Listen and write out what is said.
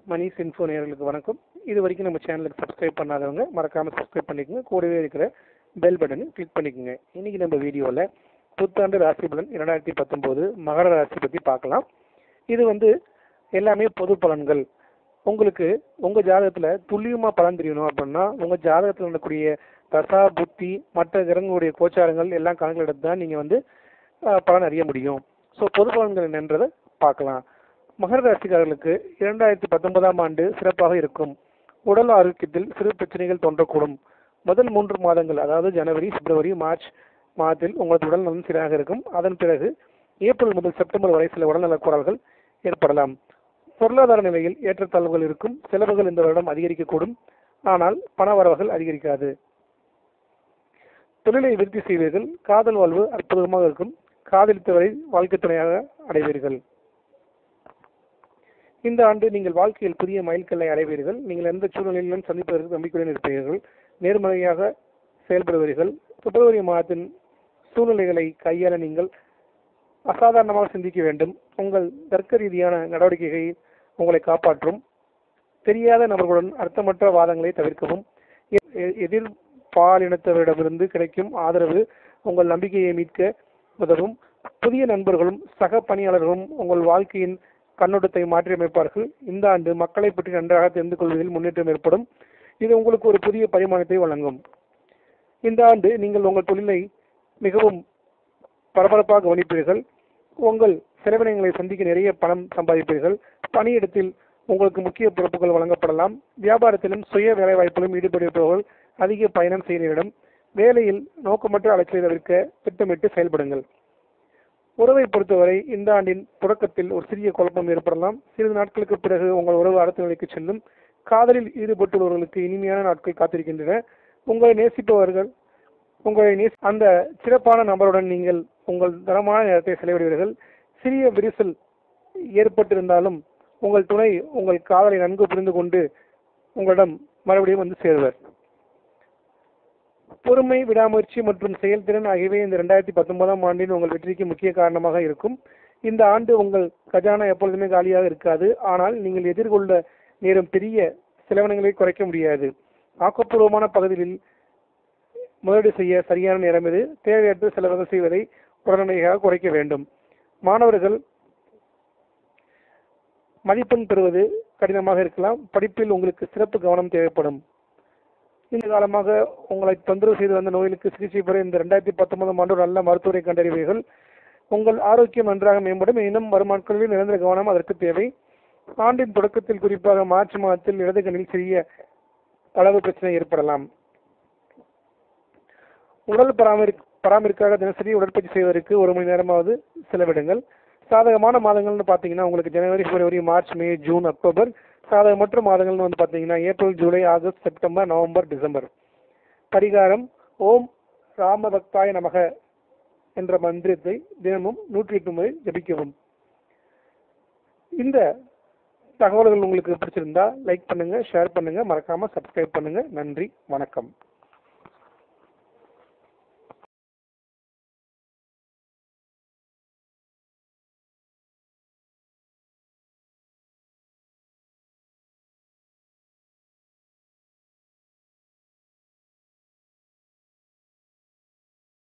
Mani's info நேயர்களுக்கு வணக்கம் இது வரைக்கும் நம்ம சேனலுக்கு சப்ஸ்கிரைப் பண்ணாதவங்க மறக்காம சப்ஸ்கிரைப் பண்ணிக்கோங்க கூடவே இருக்கிற பெல் பட்டனை கிளிக் பண்ணிக்கோங்க இன்னைக்கு நம்ம வீடியோவில் புத்தாண்டு ராசி பலன் இரண்டாயிரத்தி பத்தொம்போது மகர ராசி பற்றி பார்க்கலாம் இது வந்து எல்லாமே பொது பலன்கள் உங்களுக்கு உங்கள் ஜாதகத்தில் துல்லியமாக பலன் தெரியணும் அப்படின்னா உங்கள் ஜாதகத்தில் நடக்கக்கூடிய தசா புத்தி மற்ற கிரகங்களுடைய கோச்சாரங்கள் எல்லாம் கணக்கில் எடுத்து தான் நீங்கள் வந்து அஹ், பலன் அறிய முடியும் ஸோ பொது பலன்கள் என்னன்றதை பார்க்கலாம் மகர ராசிக்காரர்களுக்கு இரண்டாயிரத்தி பத்தொன்பதாம் ஆண்டு சிறப்பாக இருக்கும் உடல் ஆரோக்கியத்தில் சிறு பிரச்சனைகள் தோன்றக்கூடும் முதல் மூன்று மாதங்கள் அதாவது ஜனவரி பிப்ரவரி மார்ச் மாதத்தில் உங்களது உடல் நலம் சீராக இருக்கும் அதன் பிறகு ஏப்ரல் முதல் செப்டம்பர் வரை சில உடல்நலக் குறைவுகள் ஏற்படலாம் பொருளாதார நிலையில் ஏற்றத்தாழ்வுகள் இருக்கும் செலவுகள் இந்த வருடம் அதிகரிக்கக்கூடும் ஆனால் பண வரவுகள் அதிகரிக்காது தொழிலை விருத்தி செய்வீர்கள் காதல் வாழ்வு அற்புதமாக இருக்கும் காதலித்தவரை வாழ்க்கை துணையாக அடைவீர்கள் இந்த ஆண்டு நீங்கள் வாழ்க்கையில் புதிய மைல்கல்லை அடைவீர்கள் நீங்கள் எந்த சூழ்நிலையிலும் சந்திப்பதற்கு நம்பிக்கையுடன் இருப்பீர்கள் நேர்மறையாக செயல்படுவீர்கள் பிப்ரவரி மாதத்தின் சூழ்நிலைகளை கையாள நீங்கள் அசாதாரணமாக சிந்திக்க வேண்டும் உங்கள் தர்க்க ரீதியான நடவடிக்கைகள் உங்களை காப்பாற்றும் தெரியாத நபர்களுடன் அர்த்தமற்ற வாதங்களை தவிர்க்கவும் எ- எ- எதிர் பாலினத்தவரிடமிருந்து கிடைக்கும் ஆதரவு உங்கள் நம்பிக்கையை மீட்க உதவும் புதிய நண்பர்களும் சக பணியாளர்களும் உங்கள் வாழ்க்கையின் கண்ணோட்டத்தை மாற்றியமைப்பார்கள் இந்த ஆண்டு மக்களை பற்றி நன்றாக தெரிந்து கொள்வதில் முன்னேற்றம் ஏற்படும் இது உங்களுக்கு ஒரு புதிய பரிமாணத்தை வழங்கும் இந்த ஆண்டு நீங்கள் உங்கள் தொழிலை மிகவும் பரபரப்பாக கவனிப்பீர்கள் உங்கள் செலவினங்களை சந்திக்க நிறைய பணம் சம்பாதிப்பீர்கள் பணியிடத்தில் உங்களுக்கு முக்கிய பொறுப்புகள் வழங்கப்படலாம் வியாபாரத்திலும் சுய வேலைவாய்ப்பிலும் ஈடுபடுபவர்கள் அதிக பயணம் செய்ய நேரிடும் வேலையில் நோக்கமற்ற அலைச்சலை தவிர்க்க திட்டமிட்டு செயல்படுங்கள் உறவை பொறுத்தவரை இந்த ஆண்டின் தொடக்கத்தில் ஒரு சிறிய குழப்பம் ஏற்படலாம் சிறிது நாட்களுக்கு பிறகு உங்கள் உறவு அடுத்த நிலைக்கு செல்லும் காதலில் ஈடுபட்டுள்ளவர்களுக்கு இனிமையான நாட்கள் காத்திருக்கின்றன உங்களை நேசிப்பவர்கள் உங்களை நேசி அந்த சிறப்பான நபருடன் நீங்கள் உங்கள் தரமான நேரத்தை செலவிடுவீர்கள் சிறிய விரிசல் ஏற்பட்டிருந்தாலும் உங்கள் துணை உங்கள் காதலை நன்கு புரிந்து கொண்டு உங்களிடம் மறுபடியும் வந்து சேருவர் பொறுமை விடாமுயற்சி மற்றும் செயல்திறன் ஆகியவை இந்த ரெண்டாயிரத்தி பத்தொன்பதாம் ஆண்டின் உங்கள் வெற்றிக்கு முக்கிய காரணமாக இருக்கும் இந்த ஆண்டு உங்கள் கஜானா எப்பொழுதுமே காலியாக இருக்காது ஆனால் நீங்கள் எதிர்கொள்ள நேரும் பெரிய செலவினங்களை குறைக்க முடியாது ஆக்கப்பூர்வமான பகுதிகளில் முதலீடு செய்ய சரியான நேரம் இது தேவையற்ற செலவுகள் செய்வதை உடனடியாக குறைக்க வேண்டும் மாணவர்கள் மதிப்பெண் பெறுவது கடினமாக இருக்கலாம் படிப்பில் உங்களுக்கு சிறப்பு கவனம் தேவைப்படும் இந்த காலமாக உங்களை தொந்தரவு செய்து வந்த நோய்களுக்கு சிகிச்சை பெற இந்த ரெண்டாயிரத்தி பத்தொன்பதாம் ஆண்டு ஒரு நல்ல மருத்துவரை கண்டறிவீர்கள் உங்கள் ஆரோக்கியம் நன்றாக மேம்படும் இன்னும் வரும் நாட்களில் நிரந்தர கவனம் அதற்கு தேவை ஆண்டின் தொடக்கத்தில் குறிப்பாக மார்ச் மாதத்தில் இடது கண்ணில் சிறிய அளவு பிரச்சனை ஏற்படலாம் உடல் பராமரி பராமரிக்காக தினசரி உடற்பயிற்சி செய்வதற்கு ஒரு மணி நேரமாவது செலவிடுங்கள் சாதகமான மாதங்கள்னு பார்த்தீங்கன்னா உங்களுக்கு ஜனவரி பிப்ரவரி மார்ச் மே ஜூன் அக்டோபர் சாதகமற்ற மாதங்கள்னு வந்து பார்த்தீங்கன்னா April July August September November December பரிகாரம் ஓம் ராமபக்தாய நமக என்ற மந்திரத்தை தினமும் நூற்றி எட்டு முறை ஜபிக்கவும் இந்த தகவல்கள் உங்களுக்கு பிடிச்சிருந்தா லைக் பண்ணுங்க ஷேர் பண்ணுங்க மறக்காம சப்ஸ்கிரைப் பண்ணுங்க நன்றி வணக்கம்